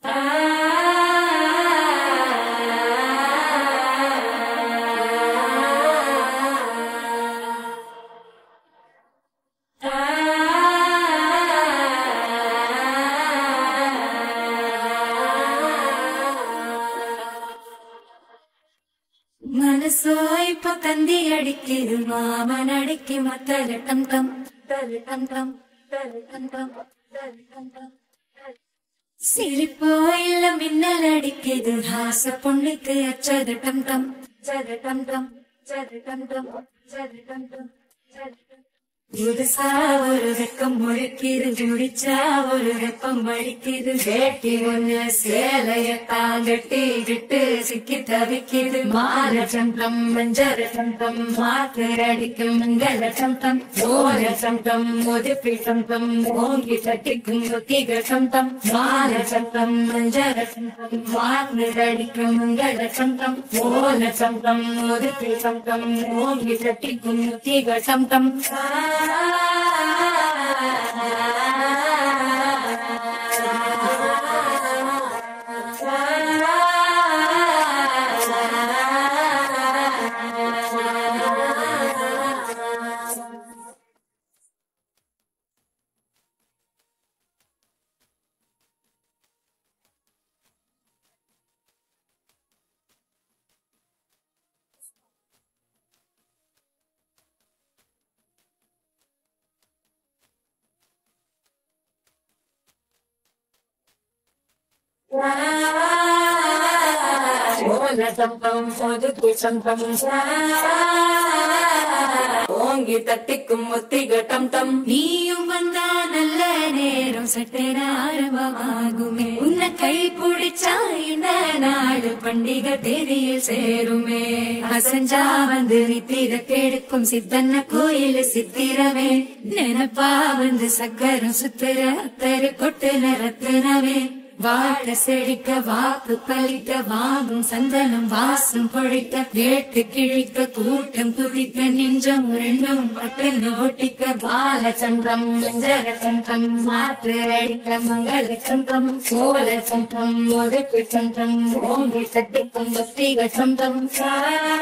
மனசோ இப்ப தந்தி அடிக்குது மாமன் அடிக்கு மத்தல டம் டம் தரு டம் டம் தரு டம் டம் தரு டம் டம் சிரிப்போ இல்ல மின்னல் அடிக்குது ஹாச பொண்ணுக்கு அச்சது டம் டம் சது டம் டம் சது டம் டம் சது டம் டம் சது டம் புதுசா ஒரு வெக்கம் முழிக்குது முடிச்சா ஒரு வெப்பம் வலிக்குது வேட்டி ஒண்ணு சேலைய தாங்கட்டி விட்டு சிக்கி தவிக்குது மால சந்தம் மஞ்சள் சந்தம் மாத்து அடிக்கும் மங்கள சந்தம் ஓல சந்தம் முதுப்பி சந்தம் ஓங்கி தட்டிக்கும் ஒத்திக சந்தம் மால சந்தம் மஞ்சள் சந்தம் மாத்து அடிக்கும் மங்கள சந்தம் ஓல சந்தம் முதுப்பி சந்தம் ஓங்கி தட்டிக்கும் ஒத்திக சந்தம் ஓல சம்பம் ஒதுக்கு சம்பம் ஓங்கி தட்டிக்கும் ஒத்திக டம் டம் நீயும் வந்தா நல்ல நேரம் சட்டென ஆரம்பமாகுமே உன்னை கை பிடிச்சா இந்த நாடு பண்டிகை தேதியில் சேருமே அசஞ்சா வந்து நித்திர கெடுக்கும் சித்தன்ன கோயில் சித்திரமே நினப்பா வந்து சக்கரம் சுத்துற அத்தரு கொட்டுல ரத்தினமே வாழ செழிக்க வாக்கு பலிக்க வாங்கும் சந்தனம் வாசம் பொழிக்க வேட்டு கிழிக்க கூட்டம் குதிக்க நெஞ்சம் ரெண்டும் பட்டுன்னு ஒட்டிக்க பால சந்திரம் மஞ்சர சந்திரம் மாற்று அடிக்க மங்கள சந்திரம் சோழ சந்திரம் ஒதுக்கு சந்திரம் ஓங்கி தட்டிக்கும் பக்திக சந்திரம்